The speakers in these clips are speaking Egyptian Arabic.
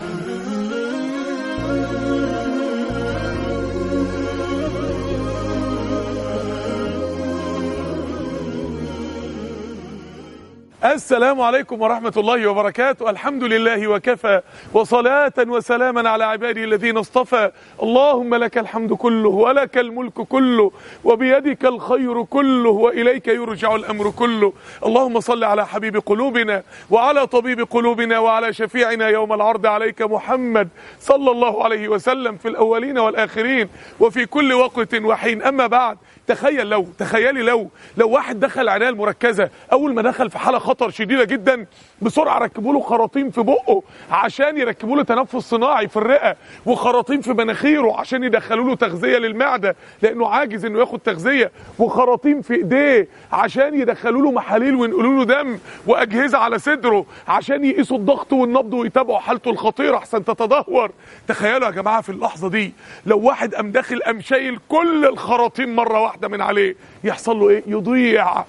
السلام عليكم ورحمة الله وبركاته الحمد لله وكفى وصلاة وسلاما على عباده الذين اصطفى اللهم لك الحمد كله ولك الملك كله وبيدك الخير كله وإليك يرجع الأمر كله اللهم صل على حبيب قلوبنا وعلى طبيب قلوبنا وعلى شفيعنا يوم العرض عليك محمد صلى الله عليه وسلم في الأولين والآخرين وفي كل وقت وحين أما بعد تخيل لو تخيلي لو لو واحد دخل عناية المركزة أول ما دخل في حالة خطر شديدة جدا بسرعة ركبوا له خراطيم في بقه عشان يركبوا له تنفس صناعي في الرئة وخراطيم في مناخيره عشان يدخلوا له تغذية للمعدة لأنه عاجز إنه ياخد تغذية وخراطيم في إيديه عشان يدخلوا له محاليل وينقلوا له دم وأجهزة على صدره عشان يقيسوا الضغط والنبض ويتابعوا حالته الخطيرة أحسن تتدهور تخيلوا يا جماعة في اللحظة دي لو واحد قام داخل قام شايل كل الخراطيم مرة واحدة من عليه يحصل له ايه يضيع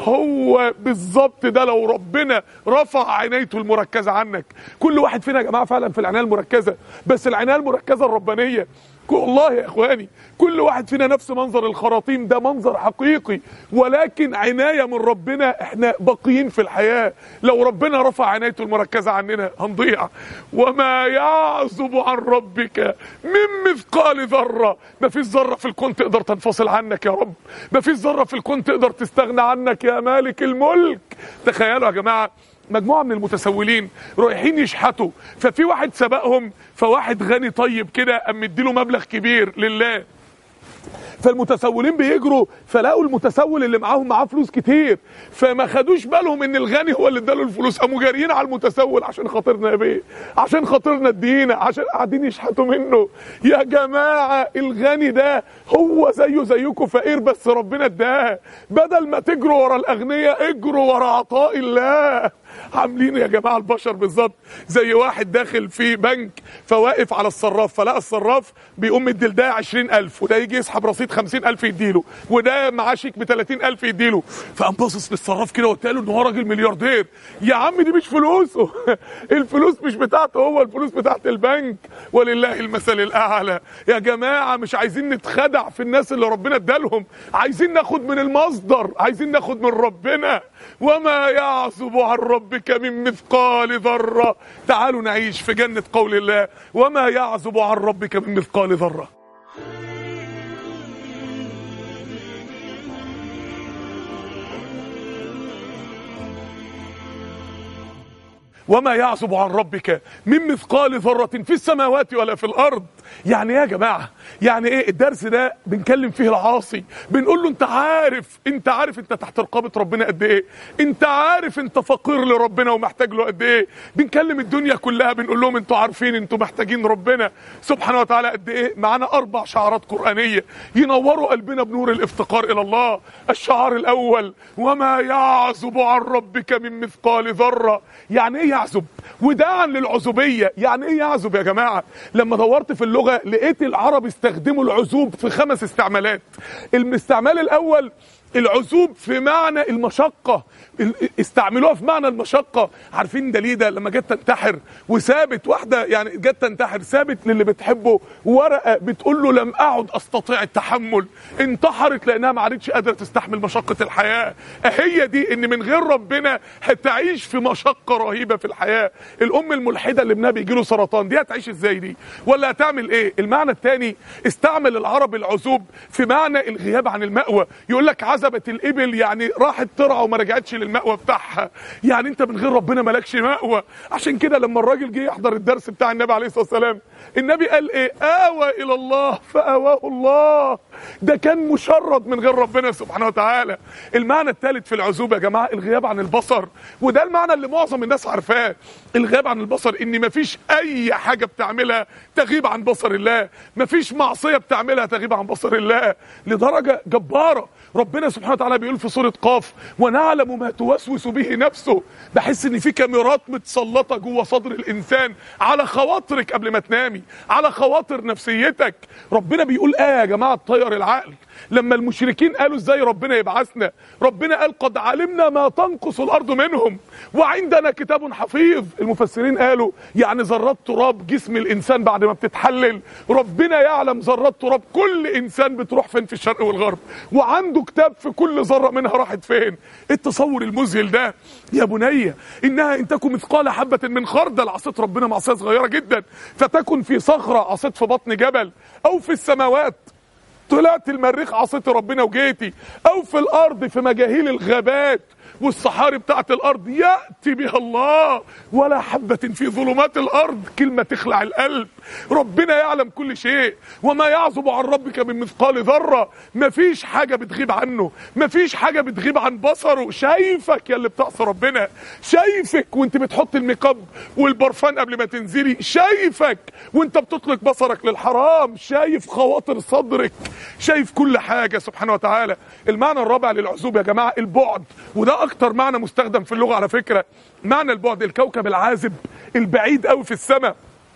هو بالظبط ده لو ربنا رفع عنايته المركزه عنك كل واحد فينا يا جماعه فعلا في العنايه المركزه بس العنايه المركزه الربانيه والله يا اخواني كل واحد فينا نفس منظر الخراطيم ده منظر حقيقي ولكن عنايه من ربنا احنا باقيين في الحياه لو ربنا رفع عنايته المركزه عننا هنضيع وما يعزب عن ربك من مثقال ذره ما فيش ذره في الكون تقدر تنفصل عنك يا رب ما فيش ذره في الكون تقدر تستغنى عنك يا مالك الملك تخيلوا يا جماعه مجموعه من المتسولين رايحين يشحتوا ففي واحد سبقهم فواحد غني طيب كده قام مديله مبلغ كبير لله فالمتسولين بيجروا فلقوا المتسول اللي معاهم معاه فلوس كتير فما خدوش بالهم ان الغني هو اللي اداله الفلوس قاموا جاريين على المتسول عشان خاطرنا يا بيه عشان خاطرنا ادينا عشان قاعدين يشحتوا منه يا جماعه الغني ده هو زيه زيكم فقير بس ربنا اداه بدل ما تجروا ورا الاغنياء اجروا ورا عطاء الله عاملين يا جماعه البشر بالظبط زي واحد داخل في بنك فواقف على الصراف فلقى الصراف بيقوم مدي لده 20000 وده يجي يسحب رصيد 50000 يديله وده معاه شيك ب 30000 يديله فقام باصص للصراف كده وقال له ان هو راجل ملياردير يا عم دي مش فلوسه الفلوس مش بتاعته هو الفلوس بتاعت البنك ولله المثل الاعلى يا جماعه مش عايزين نتخدع في الناس اللي ربنا ادالهم عايزين ناخد من المصدر عايزين ناخد من ربنا وما يعزب عن ربك من مثقال ذرة تعالوا نعيش في جنة قول الله وما يعزب عن ربك من مثقال ذرة وما يعزب عن ربك من مثقال ذرة في السماوات ولا في الأرض يعني ايه يا جماعة يعني ايه الدرس ده بنكلم فيه العاصي بنقول له انت عارف انت عارف انت تحت رقابة ربنا قد ايه انت عارف انت فقير لربنا ومحتاج له قد ايه بنكلم الدنيا كلها بنقول لهم انتوا عارفين انتوا محتاجين ربنا سبحانه وتعالى قد ايه معانا اربع شعارات قرآنية ينوروا قلبنا بنور الافتقار الى الله الشعار الاول وما يعزب عن ربك من مثقال ذرة يعني ايه يعزب وداعا للعزوبية يعني ايه يعزب يا جماعة لما دورت في اللغة لقيت العرب استخدموا العزوب في خمس استعمالات الاستعمال الاول العزوب في معنى المشقة استعملوها في معنى المشقة عارفين دليدة لما جت تنتحر وسابت واحدة يعني جت تنتحر سابت للي بتحبه ورقة بتقول له لم أعد أستطيع التحمل انتحرت لأنها ما عادتش قادرة تستحمل مشقة الحياة هي دي إن من غير ربنا هتعيش في مشقة رهيبة في الحياة الأم الملحدة اللي ابنها بيجي له سرطان دي هتعيش إزاي دي ولا هتعمل إيه المعنى الثاني استعمل العرب العزوب في معنى الغياب عن المأوى يقول لك عزبت الإبل يعني راحت ترعى وما رجعتش للمأوى بتاعها يعني انت من غير ربنا مالكش مأوى عشان كده لما الراجل جه يحضر الدرس بتاع النبي عليه الصلاة والسلام النبي قال ايه آوى إلى الله فآواه الله ده كان مشرد من غير ربنا سبحانه وتعالى المعنى الثالث في العزوبة يا جماعة الغياب عن البصر وده المعنى اللي معظم الناس عارفاه الغياب عن البصر ان مفيش اي حاجة بتعملها تغيب عن بصر الله مفيش معصية بتعملها تغيب عن بصر الله لدرجة جبارة ربنا سبحانه وتعالى بيقول في سورة قاف ونعلم ما توسوس به نفسه بحس ان في كاميرات متسلطة جوه صدر الانسان على خواطرك قبل ما تنامي على خواطر نفسيتك ربنا بيقول ايه يا جماعة تطير العقل لما المشركين قالوا ازاي ربنا يبعثنا ربنا قال قد علمنا ما تنقص الارض منهم وعندنا كتاب حفيظ المفسرين قالوا يعني ذرات تراب جسم الانسان بعد ما بتتحلل ربنا يعلم ذرات تراب كل انسان بتروح فين في الشرق والغرب وعنده كتاب في كل ذره منها راحت فين التصور المذهل ده يا بني انها ان تكن مثقال حبه من خردل عصيت ربنا معصيه صغيره جدا فتكن في صخره عصيت في بطن جبل او في السماوات طلعت المريخ عصيت ربنا وجيتي او في الارض في مجاهيل الغابات والصحاري بتاعت الارض ياتي بها الله ولا حبه في ظلمات الارض كلمه تخلع القلب ربنا يعلم كل شيء وما يعزب عن ربك من مثقال ذره مفيش حاجه بتغيب عنه مفيش حاجه بتغيب عن بصره شايفك يا اللي بتعصي ربنا شايفك وانت بتحط الميك اب والبرفان قبل ما تنزلي شايفك وانت بتطلق بصرك للحرام شايف خواطر صدرك شايف كل حاجه سبحانه وتعالى المعنى الرابع للعزوب يا جماعه البعد وده اكتر معنى مستخدم في اللغه على فكره معنى البعد الكوكب العازب البعيد قوي في السماء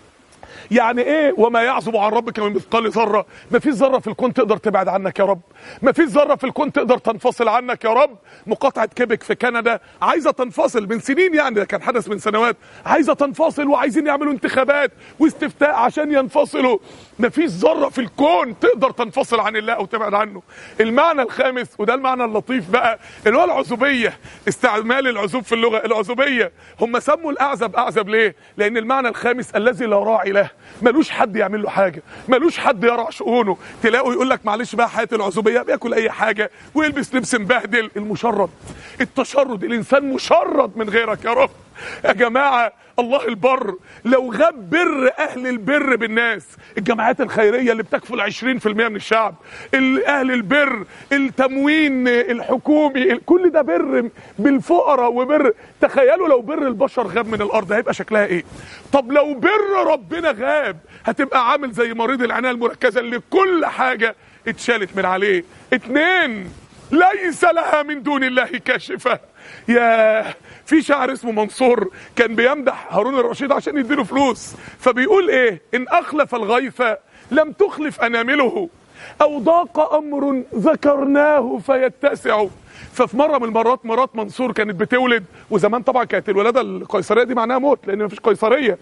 يعني ايه وما يعزب عن ربك من مثقال ذره ما فيش ذره في الكون تقدر تبعد عنك يا رب ما فيش ذره في الكون تقدر تنفصل عنك يا رب مقاطعه كيبك في كندا عايزه تنفصل من سنين يعني ده كان حدث من سنوات عايزه تنفصل وعايزين يعملوا انتخابات واستفتاء عشان ينفصلوا ما فيش ذره في الكون تقدر تنفصل عن الله او تبعد عنه المعنى الخامس وده المعنى اللطيف بقى اللي هو العزوبيه استعمال العزوب في اللغه العزوبيه هم سموا الاعزب اعزب ليه لان المعنى الخامس الذي لا راعي له ملوش حد يعمل له حاجه ملوش حد يرعى شؤونه تلاقوا يقول لك معلش بقى حياه العزوبيه بياكل اي حاجه ويلبس لبس مبهدل المشرد التشرد الانسان مشرد من غيرك يا رب يا جماعه الله البر لو غاب بر اهل البر بالناس الجماعات الخيريه اللي بتكفل 20% من الشعب ال- اهل البر التموين الحكومي كل ده بر بالفقراء وبر تخيلوا لو بر البشر غاب من الارض هيبقى شكلها ايه طب لو بر ربنا غاب هتبقى عامل زي مريض العنايه المركزه اللي كل حاجه اتشالت من عليه اتنين ليس لها من دون الله كاشفه يا في شاعر اسمه منصور كان بيمدح هارون الرشيد عشان يديله فلوس فبيقول ايه ان اخلف الغيث لم تخلف انامله او ضاق امر ذكرناه فيتسع ففي مره من المرات مرات منصور كانت بتولد وزمان طبعا كانت الولاده القيصريه دي معناها موت لان مفيش قيصريه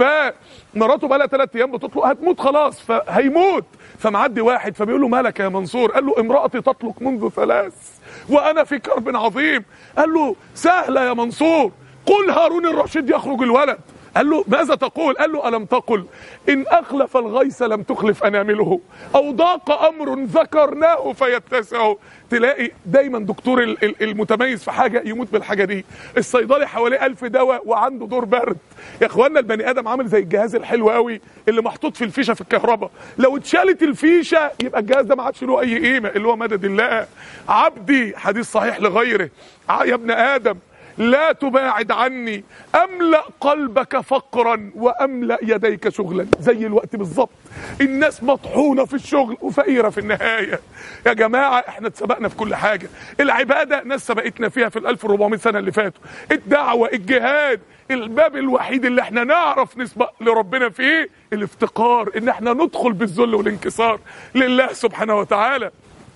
فمراته بقى لها ثلاث ايام بتطلق هتموت خلاص فهيموت فمعدي واحد فبيقول له مالك يا منصور قال له امراتي تطلق منذ ثلاث وانا في كرب عظيم قال له سهله يا منصور قل هارون الرشيد يخرج الولد قال له ماذا تقول قال له ألم تقل إن أخلف الغيث لم تخلف أنامله أو ضاق أمر ذكرناه فيتسع تلاقي دايما دكتور ال- ال- المتميز في حاجة يموت بالحاجة دي الصيدلي حواليه ألف دواء وعنده دور برد يا اخوانا البني ادم عامل زي الجهاز الحلو قوي اللي محطوط في الفيشه في الكهرباء لو اتشالت الفيشه يبقى الجهاز ده ما عادش له اي قيمه اللي هو مدد الله عبدي حديث صحيح لغيره ع- يا ابن ادم لا تباعد عني املا قلبك فقرا واملا يديك شغلا زي الوقت بالظبط الناس مطحونه في الشغل وفقيره في النهايه يا جماعه احنا اتسبقنا في كل حاجه العباده ناس سبقتنا فيها في ال 1400 سنه اللي فاتوا الدعوه الجهاد الباب الوحيد اللي احنا نعرف نسبق لربنا فيه الافتقار ان احنا ندخل بالذل والانكسار لله سبحانه وتعالى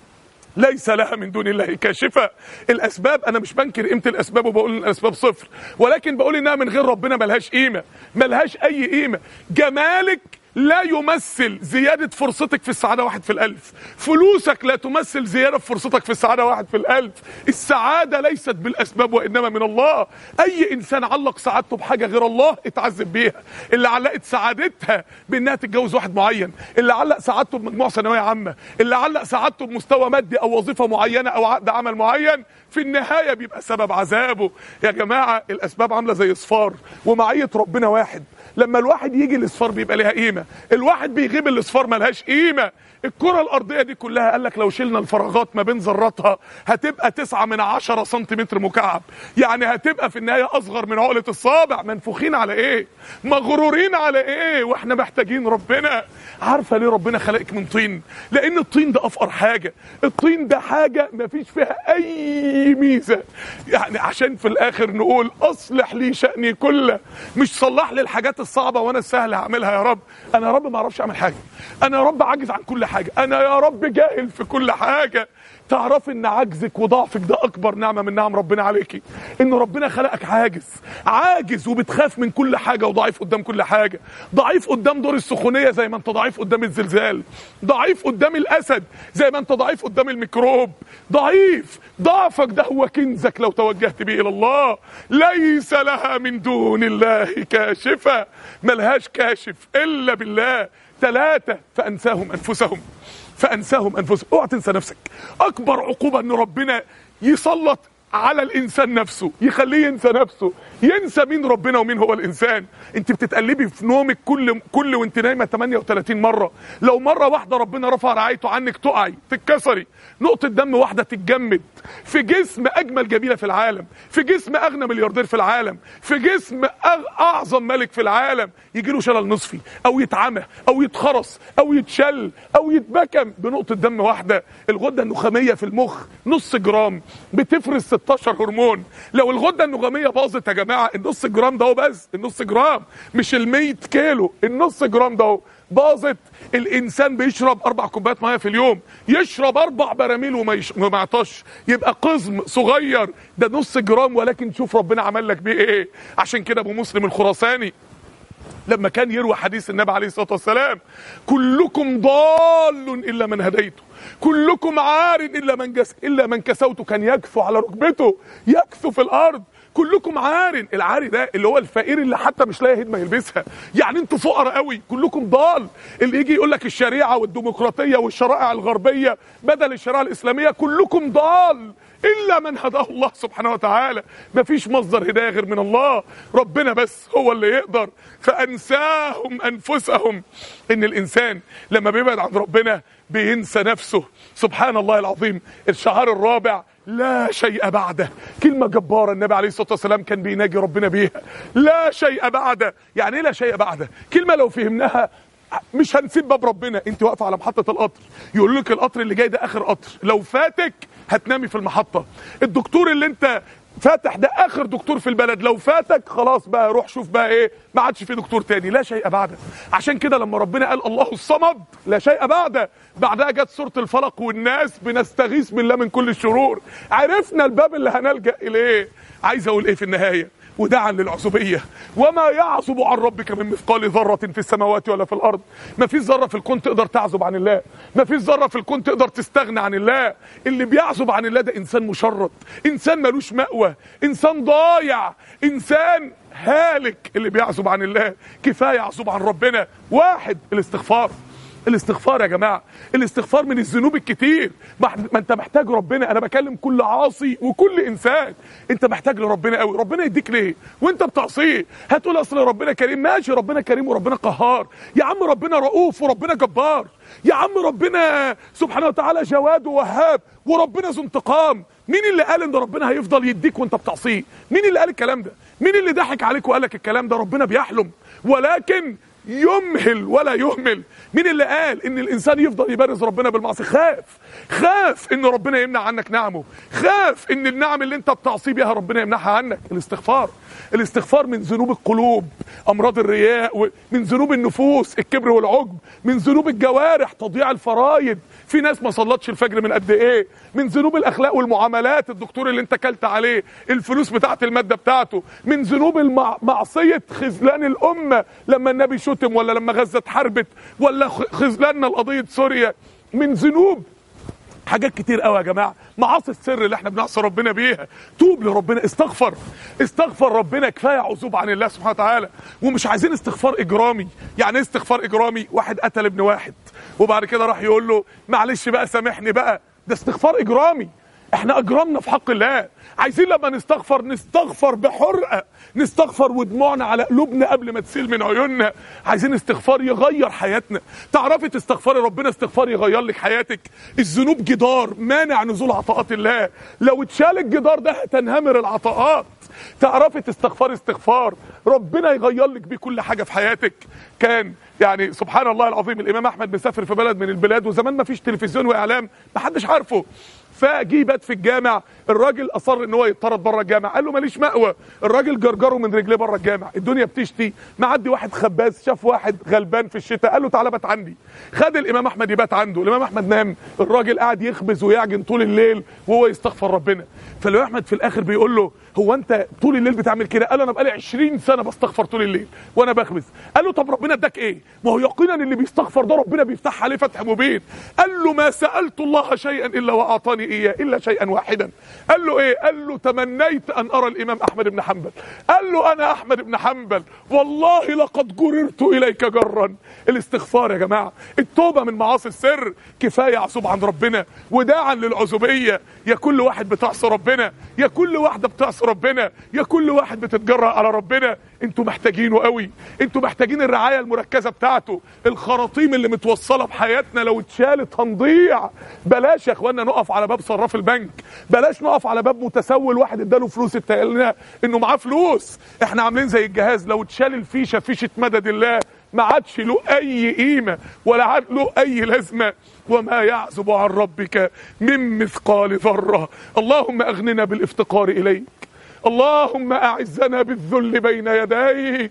ليس لها من دون الله كاشفة الأسباب أنا مش بنكر قيمة الأسباب وبقول إن الأسباب صفر ولكن بقول إنها من غير ربنا ملهاش قيمة ملهاش أي قيمة جمالك لا يمثل زيادة فرصتك في السعادة واحد في الألف فلوسك لا تمثل زيادة في فرصتك في السعادة واحد في الألف السعادة ليست بالأسباب وإنما من الله أي إنسان علق سعادته بحاجة غير الله اتعذب بيها اللي علقت سعادتها بإنها تتجوز واحد معين اللي علق سعادته بمجموع ثانوية عامة اللي علق سعادته بمستوى مادي أو وظيفة معينة أو عقد عمل معين في النهاية بيبقى سبب عذابه يا جماعة الأسباب عاملة زي صفار ومعية ربنا واحد لما الواحد يجي الاصفار بيبقى ليها قيمه الواحد بيغيب الاصفار ملهاش قيمه الكره الارضيه دي كلها قال لك لو شلنا الفراغات ما بين ذراتها هتبقى تسعة من عشرة سنتيمتر مكعب يعني هتبقى في النهايه اصغر من عقله الصابع منفوخين على ايه مغرورين على ايه واحنا محتاجين ربنا عارفه ليه ربنا خلقك من طين لان الطين ده افقر حاجه الطين ده حاجه ما فيش فيها اي ميزه يعني عشان في الاخر نقول اصلح لي شاني كله مش صلح لي الحاجات الصعبه وانا السهل هعملها يا رب انا يا رب ما اعرفش اعمل حاجه انا يا رب عاجز عن كل حاجه انا يا رب جاهل في كل حاجه تعرف ان عجزك وضعفك ده اكبر نعمه من نعم ربنا عليكي ان ربنا خلقك عاجز عاجز وبتخاف من كل حاجه وضعيف قدام كل حاجه ضعيف قدام دور السخونيه زي ما انت ضعيف قدام الزلزال ضعيف قدام الاسد زي ما انت ضعيف قدام الميكروب ضعيف ضعفك ده هو كنزك لو توجهت به الى الله ليس لها من دون الله كاشفه ملهاش كاشف الا بالله ثلاثه فانساهم انفسهم فانساهم انفسهم اوعى تنسى نفسك اكبر عقوبه ان ربنا يسلط على الانسان نفسه يخليه ينسى نفسه ينسى مين ربنا ومين هو الانسان انت بتتقلبي في نومك كل كل وانت نايمه 38 مره لو مره واحده ربنا رفع رعايته عنك تقعي تتكسري نقطه دم واحده تتجمد في جسم اجمل جميله في العالم في جسم اغنى ملياردير في العالم في جسم أغ- اعظم ملك في العالم يجي له شلل نصفي او يتعمى او يتخرس او يتشل او يتبكم بنقطه دم واحده الغده النخاميه في المخ نص جرام بتفرز 16 هرمون لو الغده النخاميه باظت يا جماعه النص جرام ده هو بس النص جرام مش ال 100 كيلو النص جرام ده هو باظت الانسان بيشرب اربع كوبايات ميه في اليوم يشرب اربع براميل وما يش... وما يعطش يبقى قزم صغير ده نص جرام ولكن شوف ربنا عمل لك بيه ايه عشان كده ابو مسلم الخراساني لما كان يروي حديث النبي عليه الصلاه والسلام كلكم ضال الا من هديته كلكم عار الا من جس الا من كسوته كان يكفو على ركبته يكفو في الارض كلكم عار العاري ده اللي هو الفقير اللي حتى مش لاقي هدمه يلبسها يعني انتوا فقراء قوي كلكم ضال اللي يجي يقول لك الشريعه والديمقراطيه والشرائع الغربيه بدل الشريعه الاسلاميه كلكم ضال الا من هداه الله سبحانه وتعالى مفيش مصدر هدايه غير من الله ربنا بس هو اللي يقدر فانساهم انفسهم ان الانسان لما بيبعد عن ربنا بينسى نفسه سبحان الله العظيم الشعار الرابع لا شيء بعده كلمة جبارة النبي عليه الصلاة والسلام كان بيناجي ربنا بيها لا شيء بعده يعني ايه لا شيء بعده كلمة لو فهمناها مش هنسيب باب ربنا انت واقفه على محطه القطر يقول لك القطر اللي جاي ده اخر قطر لو فاتك هتنامي في المحطه الدكتور اللي انت فاتح ده اخر دكتور في البلد لو فاتك خلاص بقى روح شوف بقى ايه ما عادش في دكتور تاني لا شيء بعده عشان كده لما ربنا قال الله الصمد لا شيء بعده بعدها جت سوره الفلق والناس بنستغيث بالله من كل الشرور عرفنا الباب اللي هنلجا اليه عايز اقول ايه في النهايه وداعا للعزوبية وما يعزب عن ربك من مثقال ذرة في السماوات ولا في الأرض ما فيش ذرة في الكون تقدر تعزب عن الله ما فيش ذرة في الكون تقدر تستغنى عن الله اللي بيعزب عن الله ده إنسان مشرد إنسان ملوش مأوى إنسان ضايع إنسان هالك اللي بيعزب عن الله كفاية يعزب عن ربنا واحد الاستغفار الاستغفار يا جماعه الاستغفار من الذنوب الكتير ما ما انت محتاج ربنا انا بكلم كل عاصي وكل انسان انت محتاج لربنا قوي ربنا يديك ليه وانت بتعصيه هتقول اصل ربنا كريم ماشي ربنا كريم وربنا قهار يا عم ربنا رؤوف وربنا جبار يا عم ربنا سبحانه وتعالى جواد ووهاب وربنا ذو انتقام مين اللي قال ان ربنا هيفضل يديك وانت بتعصيه مين اللي قال الكلام ده مين اللي ضحك عليك وقال لك الكلام ده ربنا بيحلم ولكن يمهل ولا يهمل مين اللي قال ان الانسان يفضل يبارز ربنا بالمعصيه خاف خاف ان ربنا يمنع عنك نعمه خاف ان النعم اللي انت بتعصي بيها ربنا يمنعها عنك الاستغفار الاستغفار من ذنوب القلوب امراض الرياء من ذنوب النفوس الكبر والعجب من ذنوب الجوارح تضييع الفرايد في ناس ما صلتش الفجر من قد ايه من ذنوب الاخلاق والمعاملات الدكتور اللي انت كلت عليه الفلوس بتاعه الماده بتاعته من ذنوب المعصيه خذلان الامه لما النبي شتم ولا لما غزه اتحاربت ولا خذلاننا لقضيه سوريا من ذنوب حاجات كتير قوي يا جماعه معاصي السر اللي احنا بنعصي ربنا بيها توب لربنا استغفر استغفر ربنا كفايه عزوب عن الله سبحانه وتعالى ومش عايزين استغفار اجرامي يعني ايه استغفار اجرامي واحد قتل ابن واحد وبعد كده راح يقول له معلش بقى سامحني بقى ده استغفار اجرامي احنا اجرمنا في حق الله عايزين لما نستغفر نستغفر بحرقه نستغفر ودموعنا على قلوبنا قبل ما تسيل من عيوننا عايزين استغفار يغير حياتنا تعرفي تستغفري ربنا استغفار يغير لك حياتك الذنوب جدار مانع نزول عطاءات الله لو اتشال الجدار ده هتنهمر العطاءات تعرفي تستغفري استغفار ربنا يغير لك بيه كل حاجه في حياتك كان يعني سبحان الله العظيم الامام احمد مسافر في بلد من البلاد وزمان ما فيش تلفزيون واعلام ما حدش عارفه فجي بات في الجامع الراجل اصر ان هو يطرد بره الجامع قال له ماليش مأوى الراجل جرجره من رجليه بره الجامع الدنيا بتشتي معدي واحد خباز شاف واحد غلبان في الشتاء قال له تعالى بات عندي خد الامام احمد يبات عنده الامام احمد نام الراجل قاعد يخبز ويعجن طول الليل وهو يستغفر ربنا فالامام احمد في الاخر بيقول له هو انت طول الليل بتعمل كده قال له انا بقالي 20 سنه بستغفر طول الليل وانا بخبز قال له طب ربنا اداك ايه ما هو يقينا اللي بيستغفر ده ربنا بيفتح عليه فتح مبين قال له ما سالت الله شيئا الا واعطاني اياه الا شيئا واحدا قال له ايه قال له تمنيت ان ارى الامام احمد بن حنبل قال له انا احمد بن حنبل والله لقد جررت اليك جرا الاستغفار يا جماعه التوبه من معاصي السر كفايه عصوب عن ربنا وداعا للعزوبيه يا كل واحد بتعصي ربنا يا كل واحده بتعصي ربنا يا كل واحد بتتجرأ على ربنا انتوا محتاجينه قوي انتوا محتاجين الرعايه المركزه بتاعته الخراطيم اللي متوصله بحياتنا لو اتشالت هنضيع بلاش يا اخوانا نقف على باب صراف البنك بلاش نقف على باب متسول واحد اداله فلوس اتقال انه معاه فلوس احنا عاملين زي الجهاز لو اتشال الفيشه فيشه مدد الله ما عادش له اي قيمه ولا عاد له اي لازمه وما يعزب عن ربك من مثقال ذره اللهم اغننا بالافتقار اليك اللهم اعزنا بالذل بين يديك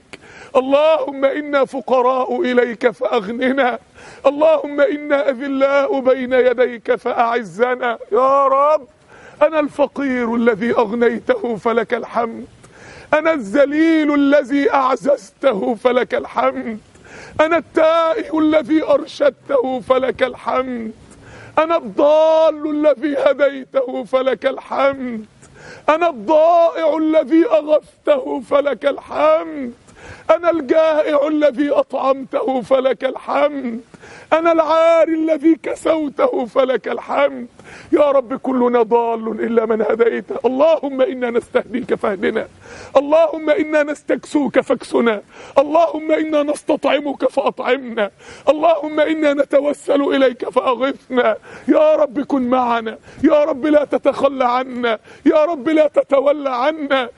اللهم انا فقراء اليك فاغننا اللهم انا اذلاء بين يديك فاعزنا يا رب انا الفقير الذي اغنيته فلك الحمد انا الذليل الذي اعززته فلك الحمد انا التائه الذي ارشدته فلك الحمد انا الضال الذي هديته فلك الحمد انا الضائع الذي اغثته فلك الحمد انا الجائع الذي اطعمته فلك الحمد انا العاري الذي كسوته فلك الحمد يا رب كلنا ضال الا من هديته اللهم انا نستهديك فاهدنا اللهم انا نستكسوك فاكسنا اللهم انا نستطعمك فاطعمنا اللهم انا نتوسل اليك فاغثنا يا رب كن معنا يا رب لا تتخلى عنا يا رب لا تتولى عنا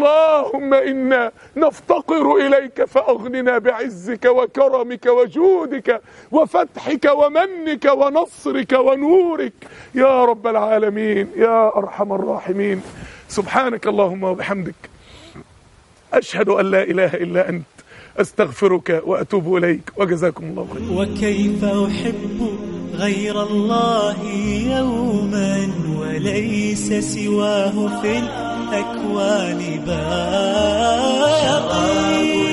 اللهم انا نفتقر اليك فاغننا بعزك وكرمك وجودك وفتحك ومنك ونصرك ونورك يا رب العالمين يا ارحم الراحمين سبحانك اللهم وبحمدك اشهد ان لا اله الا انت استغفرك واتوب اليك وجزاكم الله خيرا وكيف أحب غير الله يوما وليس سواه في الأكوان بار